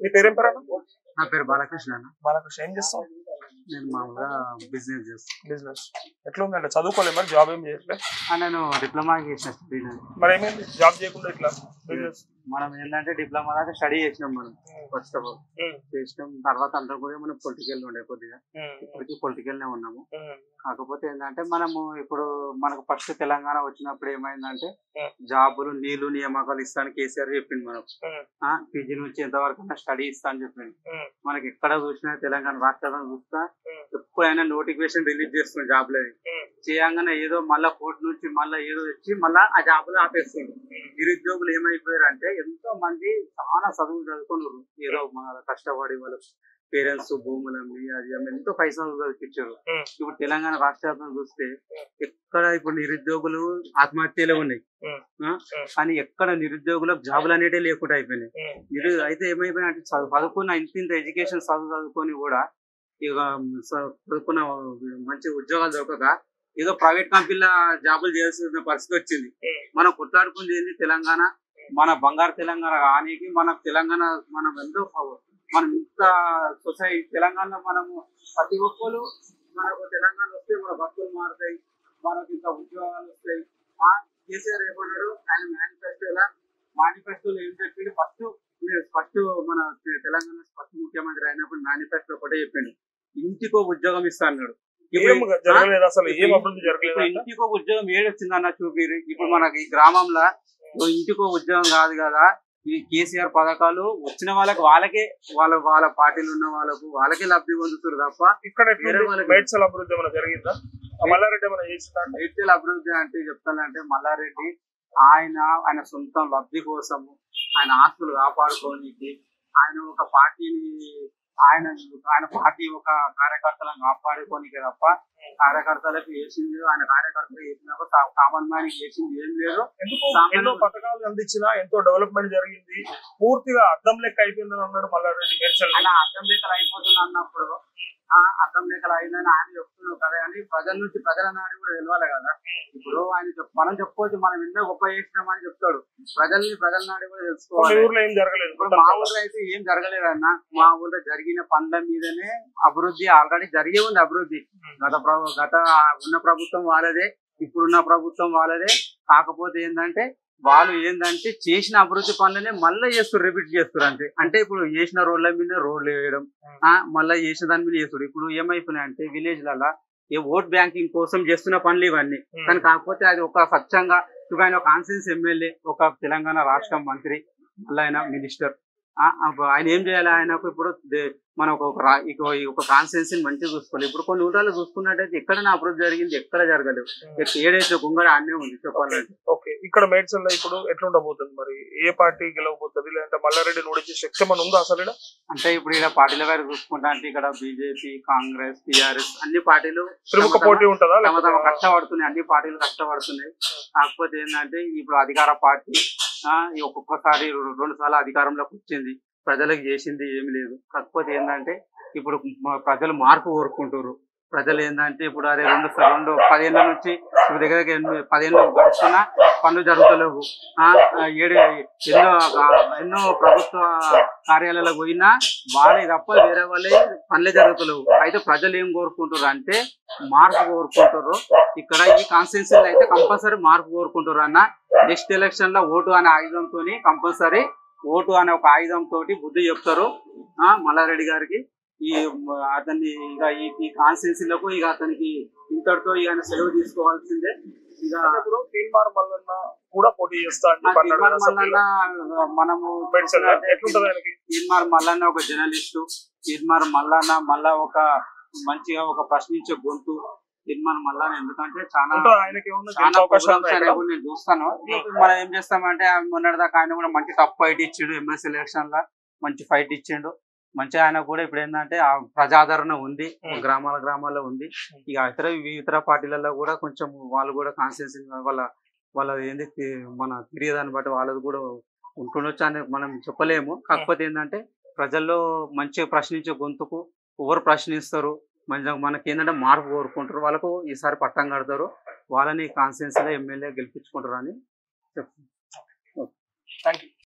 నీ పేరేం పేరు అన్న నా పేరు బాలకృష్ణ అన్న బాలకృష్ణ ఏం చేస్తావు నేను మామూలుగా బిజినెస్ చేస్తాను బిజినెస్ ఎట్లా ఉందంటే చదువుకోలేదు మరి జాబ్ ఏం చేయట్లేదు ఆ, నేను డిప్లొమా చేసిన స్టడీ మరి ఏమైంది జాబ్ చేయకుండా ఇట్లా బిజినెస్ మనం ఏంటంటే డిప్లొమా దాకా స్టడీ చేసినాం మనం ఫస్ట్ ఆఫ్ ఆల్ చేసినాం తర్వాత అందరం కూడా మనం పొలిటికల్ ఉండే కొద్దిగా ఇప్పటికీ పొలిటికల్ నే ఉన్నాము కాకపోతే ఏంటంటే మనము ఇప్పుడు మనకు ఫస్ట్ తెలంగాణ వచ్చినప్పుడు ఏమైందంటే Hmm. జాబులు నీళ్లు నియామకాలు ఇస్తాను కేసీఆర్ చెప్పింది మనకు Hmm. పీజీ నుంచి ఎంతవరకు స్టడీ ఇస్తా అని చెప్పింది Hmm. మనకి ఎక్కడ చూసినా తెలంగాణ రాష్ట్రం చూస్తా Hmm. ఎప్పుడైనా నోటిఫికేషన్ రిలీజ్ చేస్తుంది జాబ్ లేదు Hmm. చేయంగానే ఏదో మళ్ళా కోర్టు నుంచి మళ్ళా ఏదో వచ్చి మళ్ళా ఆ జాబ్ లో ఆపేస్తుంది నిరుద్యోగులు ఏమైపోయారు అంటే ఎంతో మంది చాలా చదువులు చదువుకున్నారు ఏదో మన కష్టపడి వాళ్ళ పేరెంట్స్ భూములు అమ్మి అది అమ్మి ఎంతో పైసలు చదివించారు Hmm. ఇప్పుడు తెలంగాణ రాష్ట్ర వ్యాప్తంగా చూస్తే ఎక్కడ ఇప్పుడు నిరుద్యోగులు ఆత్మహత్యలే ఉన్నాయి Hmm. ఆ? కానీ ఎక్కడ నిరుద్యోగులకు జాబులు అనేటే లేకుండా అయిపోయినాయి నిరు అయితే ఏమైపోయినా అంటే చదువు చదువుకున్న ఇంత ఇంత ఎడ్యుకేషన్ చదువు చదువుకొని కూడా ఇక స- చదువుకున్న మంచి ఉద్యోగాలు దొరకక ఏదో ప్రైవేట్ కంపెనీల జాబులు చేయాల్సిన పరిస్థితి వచ్చింది మనం కొట్లాడుకుంది ఏంది తెలంగాణ మన బంగారు తెలంగాణ కానీ మన తెలంగాణ మనం ఎంతో మనం ఇంత సొసైటీ తెలంగాణలో మనము ప్రతి ఒక్కరు మనకు తెలంగాణ వస్తే మన బతుకులు మారుతాయి మనకు ఇంకా ఉద్యోగాలు వస్తాయి ఆ కేసీఆర్ ఏమన్నాడు ఆయన మేనిఫెస్టోలో మేనిఫెస్టోలో ఏం చెప్పిండు ఫస్ట్ ఫస్ట్ మన తె- తెలంగాణ ఫస్ట్ ముఖ్యమంత్రి అయినప్పుడు మేనిఫెస్టో ఒకటే చెప్పిండు ఇంటికో ఉద్యోగం ఇస్తా అన్నాడు ఏం జరగలేదు అసలు ఏం ఇప్పుడు అభివృద్ధి జరగలేదు ఇప్పుడు ఇంటికో ఉద్యోగం ఏడొచ్చిందన్న చూపిరు ఇప్పుడు మనకి ఈ గ్రామంలో ఓ ఇంటికో ఉద్యోగం కాదు కదా ఈ కేసీఆర్ పథకాలు వచ్చిన వాళ్ళకి వాళ్ళకే వాళ్ళ వాళ్ళ పార్టీలు ఉన్న వాళ్ళకు వాళ్ళకే లబ్ధి పొందుతారు తప్ప ఇక్కడ వేరే వాళ్ళకి- మేడ్చల్ అభివృద్ధి ఏమైనా జరిగిందా ఆ మల్లారెడ్డి ఏమైనా చేసిందా రైతుల అభివృద్ధి అంటే చెప్తానంటే మల్లారెడ్డి ఆయన ఆయన సొంత లబ్ధి కోసము ఆయన ఆస్తులు కాపాడుకోనికి ఆయన ఒక పార్టీని ఆయన ఆయన పార్టీ ఒక కార్యకర్తలను కాపాడుకోనికి తప్ప కార్యకర్తలకు వేసింది ఆయన కార్యకర్తలు వేసినాక కామన్ మ్యాన్ చేసింది ఏం లేదు ఎందుకు సామాన్య- ఎన్నో పథకాలు అందించినా ఎంతో డెవలప్మెంట్ జరిగింది పూర్తిగా అద్దం లెక్క అయిపోయిందని అన్నాడు మల్లారెడ్డి మేడ్చల్ ఆయన అర్థం లేఖలు అయిపోతుంది అన్నప్పుడు ఆ అర్థం లేఖలు అయిందని ఆయన చెప్తున్నావు కదా అని ప్రజల నుంచి ప్రజల నాడి కూడా తెలియాలి కదా ఇప్పుడు ఆయన చెప్- మనం చెప్పుకోవచ్చు మనం ఎన్నో గొప్ప చేసినామని చెప్తాడు ప్రజల్ని ప్రజల నాడి కూడా కొన్ని తెలుసుకోవాలి ఊర్లో ఏం జరగలేదు ఇప్పుడు మా ఊళ్ళో అయితే ఏం జరగలేదన్న మా ఊళ్ళో జరిగిన పనుల మీదనే అభివృద్ధి ఆల్రెడీ జరిగే ఉంది అభివృద్ధి గత ప్రభు గత ఉన్న ప్రభుత్వం వాళ్ళదే ఇప్పుడున్న ప్రభుత్వం వాళ్ళదే కాకపోతే ఏంటంటే వాళ్ళు ఏంటంటే చేసిన అభివృద్ధి పనులనే మళ్ళీ చేస్తారు రిపీట్ చేస్తారు అంతే అంటే ఇప్పుడు చేసిన రోడ్ల మీద రోడ్లు వేయడం ఆ మళ్ళీ చేసిన దాని మీద చేస్తారు ఇప్పుడు ఏమైపోయినాయి అంటే విలేజ్ లలో ఏ ఓట్ బ్యాంకింగ్ కోసం చేస్తున్న పనులు ఇవన్నీ కానీ కాకపోతే అది ఒక స్వచ్ఛంగా ఇప్పుడు ఆయన ఒక కాన్స్టిట్యూన్స్ ఎమ్మెల్యే ఒక తెలంగాణ రాష్ట్ర మంత్రి మళ్ళీ ఆయన మినిస్టర్ ఆ, అప్పుడు ఆయన ఏం చేయాలి ఆయనకు ఇప్పుడు దే- మన ఒక ఒక రా- ఇక- ఈ ఒక కాన్స్టిట్యూన్సీని మంచిగా చూసుకోవాలి ఇప్పుడు కొన్ని ఊళ్ళలో చూసుకున్నట్టయితే ఎక్కడ నా అభివృద్ధి జరిగింది ఎక్కడ జరగలేదు ఇక ఏడైతే గుంగడ అన్నే ఉంది చెప్పాలంటే ఓకే ఇక్కడ మేడ్చల్ లో ఇప్పుడు ఎట్లుండబోతుంది మరి ఏ పార్టీ గెలవబోతుంది లేదంటే మల్లారెడ్డి ఓడించే శక్తి మన ఉందా అసలు ఈడ? అంటే ఇప్పుడు ఇక్కడ పార్టీల వారు చూసుకుంటా అంటే ఇక్కడ బీజేపీ కాంగ్రెస్ టిఆర్ఎస్ అన్ని పార్టీలు త్రిముఖ తమ- పోటీ ఉంటుందా తమ తమ లేకపోతే కష్టపడుతున్నాయి అన్ని పార్టీలు కష్టపడుతున్నాయి కాకపోతే ఏంటంటే ఇప్పుడు అధికార పార్టీ ఆ, ఈ ఒక్కొక్కసారి రెండు రెండు సార్లు అధికారంలోకి వచ్చింది ప్రజలకు చేసింది ఏమి లేదు కాకపోతే ఏంటంటే ఇప్పుడు మ- ప్రజలు మార్పు కోరుకుంటారు ప్రజలు ఏంటంటే ఇప్పుడు అరే రెండు స- రెండు పదేళ్ల నుంచి ఇప్పుడు దగ్గర దగ్గర ఎనిమిది పదేళ్ళు గడుస్తున్నా పనులు జరుగుతలేవు ఆ, ఆ, ఏడు ఎన్నో ఆ, ఎన్నో ప్రభుత్వ కార్యాలయాలకు పోయినా వాళ్ళే తప్ప వేరే వాళ్ళే పనులే జరుగుతలేవు అయితే ప్రజలు ఏం కోరుకుంటారు అంటే మార్పు కోరుకుంటారు ఇక్కడ ఈ కాన్స్టిట్యూన్సీలో అయితే కంపల్సరీ మార్పు కోరుకుంటారు అన్న నెక్స్ట్ ఎలక్షన్ లో ఓటు అనే ఆయుధంతో కంపల్సరీ ఓటు అనే ఒక ఆయుధం తోటి బుద్ధి చెప్తారు ఆ మల్లారెడ్డి గారికి ఈ మ, అతన్ని ఇక ఈ ఈ కాన్స్టిట్యూన్సీలకు ఇక అతనికి ఇంతటితో ఇక ఆయన సెలవు తీసుకోవాల్సిందే ఇక ఇప్పుడు తీన్మార్ మల్లన్న కూడా పోటీ చేస్తా అని ఆ చెప్పి అన్నాడు తీర్మార్ కదా అసెంబ్లీలో. మల్లన్న మనము మేడ్చల్ లో ఎట్లుంటది ఆయనకి తీర్మార్ మల్లన్న ఒక జర్నలిస్టు తీర్మార్ మల్లన్న మళ్ళా ఒక మంచిగా ఒక ప్రశ్నించే గొంతు తీర్మార్ మల్లన్న ఎందుకంటే చాలా ఉంటుందా ఆయనకి ఏమన్నా చాలా గెలిచే అవకాశాలు ప్రోగ్రామ్స్ ఉన్నాయా అనేవి ఇక్కడ? కూడా నేను చూస్తాను ఇప్పుడు మనం ఏం చేస్తామంటే ఆ మొన్నటిదాకా ఆయన కూడా మంచి టఫ్ ఫైట్ ఇచ్చిండు ఎంఎస్ ఎలక్షన్ లా మంచి ఫైట్ ఇచ్చిండు మంచి ఆయన కూడా ఇప్పుడు ఏంటంటే ఆ ప్రజాదరణ ఉంది Hmm. గ్రామాల గ్రామాల్లో ఉంది ఇక ఇతర ఇతర పార్టీలలో కూడా కొంచెం వాళ్ళు కూడా కాన్స్టిట్యూన్సీ వాళ్ళ వాళ్ళ ఏంది తి- మన తిరిగేదాన్ని బట్టి వాళ్ళది కూడా ఉంటుండొచ్చు అని మనం చెప్పలేము కాకపోతే ఏంటంటే ప్రజల్లో మంచిగా ప్రశ్నించే గొంతుకు ఎవరు ప్రశ్నిస్తారు మంచిగా మనకి ఏంటంటే మార్పు కోరుకుంటారు వాళ్ళకు ఈసారి పట్టం కడతారు వాళ్ళని కాన్స్టిట్యూన్సీలో ఎమ్మెల్యే గెలిపించుకుంటారు అని చెప్తాను థ్యాంక్ యూ